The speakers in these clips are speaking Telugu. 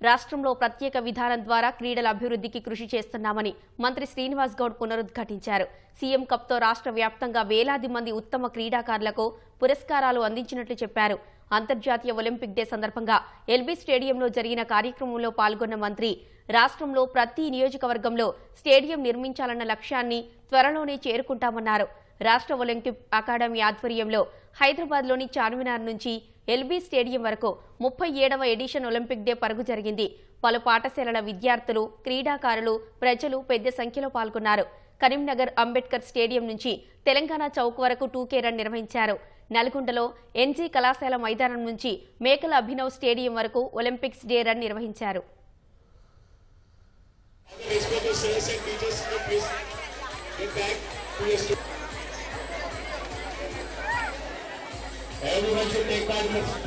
రాష్ట్రంలో ప్రత్యేక విధానం ద్వారా క్రీడల అభివృద్ధికి కృషి చేస్తున్నామని మంత్రి శ్రీనివాస్ గౌడ్ పునరుద్ఘాటించారు సీఎం కప్తో రాష్ట్ర వ్యాప్తంగా వేలాది మంది ఉత్తమ క్రీడాకారులకు పురస్కారాలు అందించినట్లు చెప్పారు అంతర్జాతీయ ఒలింపిక్ డే సందర్భంగా ఎల్బీ స్టేడియంలో జరిగిన కార్యక్రమంలో పాల్గొన్న మంత్రి రాష్ట్రంలో ప్రతి నియోజకవర్గంలో స్టేడియం నిర్మించాలన్న లక్ష్యాన్ని త్వరలోనే చేరుకుంటామన్నారు రాష్ట్ర ఒలింపిక్ అకాడమీ ఆధ్వర్యంలో హైదరాబాద్లోని చార్మినార్ నుంచి ఎల్బీ స్టేడియం వరకు ముప్పై ఏడవ ఎడిషన్ ఒలింపిక్ డే పరుగు జరిగింది పలు పాఠశాలల విద్యార్థులు క్రీడాకారులు ప్రజలు పెద్ద సంఖ్యలో పాల్గొన్నారు కరీంనగర్ అంబేద్కర్ స్టేడియం నుంచి తెలంగాణ చౌక్ వరకు టూకే రన్ నిర్వహించారు నల్గొండలో ఎన్జీ కళాశాల మైదానం నుంచి మేకల అభినవ్ స్టేడియం వరకు ఒలింపిక్స్ డే రన్ నిర్వహించారు Respected sirs and teachers, please get back to your seat. Everyone should take part in this.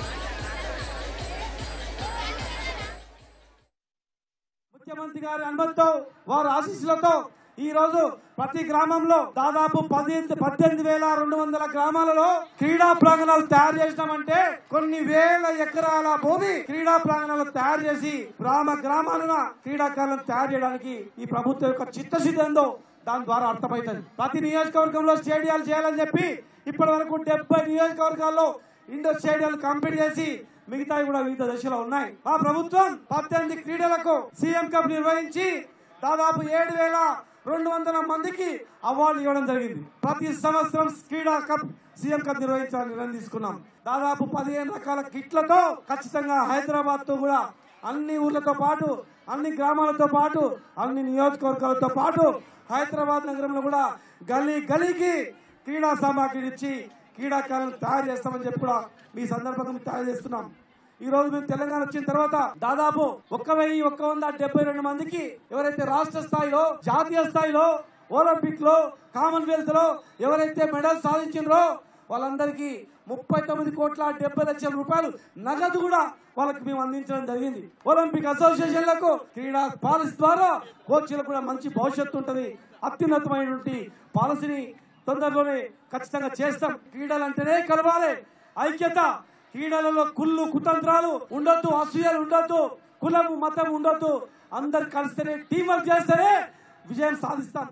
ముఖ్యమంత్రి గారి అనుమతితో వారి ఆశీస్సులతో ఈ రోజు ప్రతి గ్రామంలో దాదాపు పది పద్దెనిమిది వేల రెండు వందల గ్రామాలలో క్రీడా ప్రాంగణాలు తయారు చేసినామంటే కొన్ని వేల ఎకరాల భూమి క్రీడా ప్రాంగణాలు తయారు చేసి గ్రామ గ్రామాలుగా క్రీడాకారులను తయారు చేయడానికి ఈ ప్రభుత్వం యొక్క చిత్తశుద్ధి ఏందో దాని ద్వారా అర్థమవుతుంది ప్రతి నియోజకవర్గంలో స్టేడియాలు చేయాలని చెప్పి ఇప్పటి వరకు డెబ్బై నియోజకవర్గాల్లో ఇండోర్ స్టేడియాలు కంప్లీట్ చేసి మిగతావి కూడా వివిధ దశలో ఉన్నాయి మా ప్రభుత్వం పద్దెనిమిది క్రీడలకు సీఎం కప్ నిర్వహించి దాదాపు ఏడు వేల రెండు వందల మందికి అవార్డు ఇవ్వడం జరిగింది ప్రతి సంవత్సరం క్రీడా కప్ సీఎం కప్ నిర్వహించాలని నిర్ణయం తీసుకున్నాం దాదాపు పదిహేను రకాల కిట్లతో ఖచ్చితంగా హైదరాబాద్ తో కూడా అన్ని ఊర్లతో పాటు అన్ని గ్రామాలతో పాటు అన్ని నియోజకవర్గాలతో పాటు హైదరాబాద్ నగరంలో కూడా గల్లీ గలీకి క్రీడా సామాగ్రిని ఇచ్చి క్రీడాకారులను తయారు చేస్తామని చెప్పి కూడా మీ సందర్భంగా తయారు చేస్తున్నాం ఈ రోజు మేము తెలంగాణ వచ్చిన తర్వాత దాదాపు ఒక్క వెయ్యి ఒక్క వంద డెబ్బై రెండు మందికి ఎవరైతే రాష్ట్ర స్థాయిలో జాతీయ స్థాయిలో ఒలింపిక్ లో కామన్వెల్త్ లో ఎవరైతే మెడల్ సాధించారో వాళ్ళందరికీ ముప్పై తొమ్మిది కోట్ల డెబ్బై లక్షల రూపాయలు నగదు కూడా వాళ్ళకి మేము అందించడం జరిగింది ఒలింపిక్ అసోసియేషన్లకు క్రీడా పాలసీ ద్వారా కోచ్లకు కూడా మంచి భవిష్యత్తు ఉంటుంది అత్యున్నతమైనటువంటి పాలసీని తొందరలోనే ఖచ్చితంగా చేస్తాం క్రీడలు అంటేనే కలవాలి ఐక్యత క్రీడలలో కుళ్ళు కుతంత్రాలు ఉండొద్దు అసూయలు ఉండొద్దు కులం మతం ఉండొద్దు అందరు కలిస్తేనే టీం వర్క్ చేస్తేనే విజయం సాధిస్తాం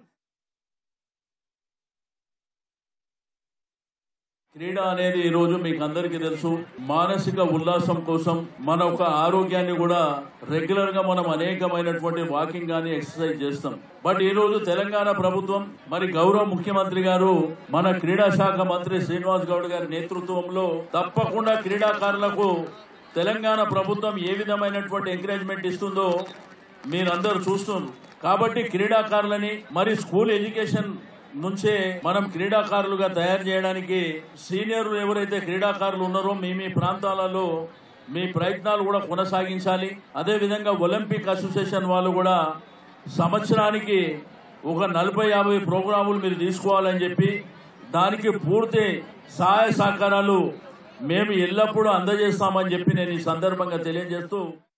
క్రీడ అనేది ఈ రోజు మీకు అందరికీ తెలుసు మానసిక ఉల్లాసం కోసం మన ఒక ఆరోగ్యాన్ని కూడా రెగ్యులర్ గా మనం అనేకమైనటువంటి వాకింగ్ కానీ ఎక్సర్సైజ్ చేస్తాం బట్ ఈ రోజు తెలంగాణ ప్రభుత్వం మరి గౌరవ ముఖ్యమంత్రి గారు మన క్రీడా శాఖ మంత్రి శ్రీనివాస్ గౌడ్ గారి నేతృత్వంలో తప్పకుండా క్రీడాకారులకు తెలంగాణ ప్రభుత్వం ఏ విధమైనటువంటి ఎంకరేజ్మెంట్ ఇస్తుందో మీరందరూ చూస్తున్నారు కాబట్టి క్రీడాకారులని మరి స్కూల్ ఎడ్యుకేషన్ నుంచే మనం క్రీడాకారులుగా తయారు చేయడానికి సీనియర్లు ఎవరైతే క్రీడాకారులు ఉన్నారో మీ మీ ప్రాంతాలలో మీ ప్రయత్నాలు కూడా కొనసాగించాలి అదేవిధంగా ఒలింపిక్ అసోసియేషన్ వాళ్ళు కూడా సంవత్సరానికి ఒక నలభై యాభై ప్రోగ్రాములు మీరు తీసుకోవాలని చెప్పి దానికి పూర్తి సహాయ సహకారాలు మేము ఎల్లప్పుడూ అందజేస్తామని చెప్పి నేను ఈ సందర్భంగా తెలియజేస్తూ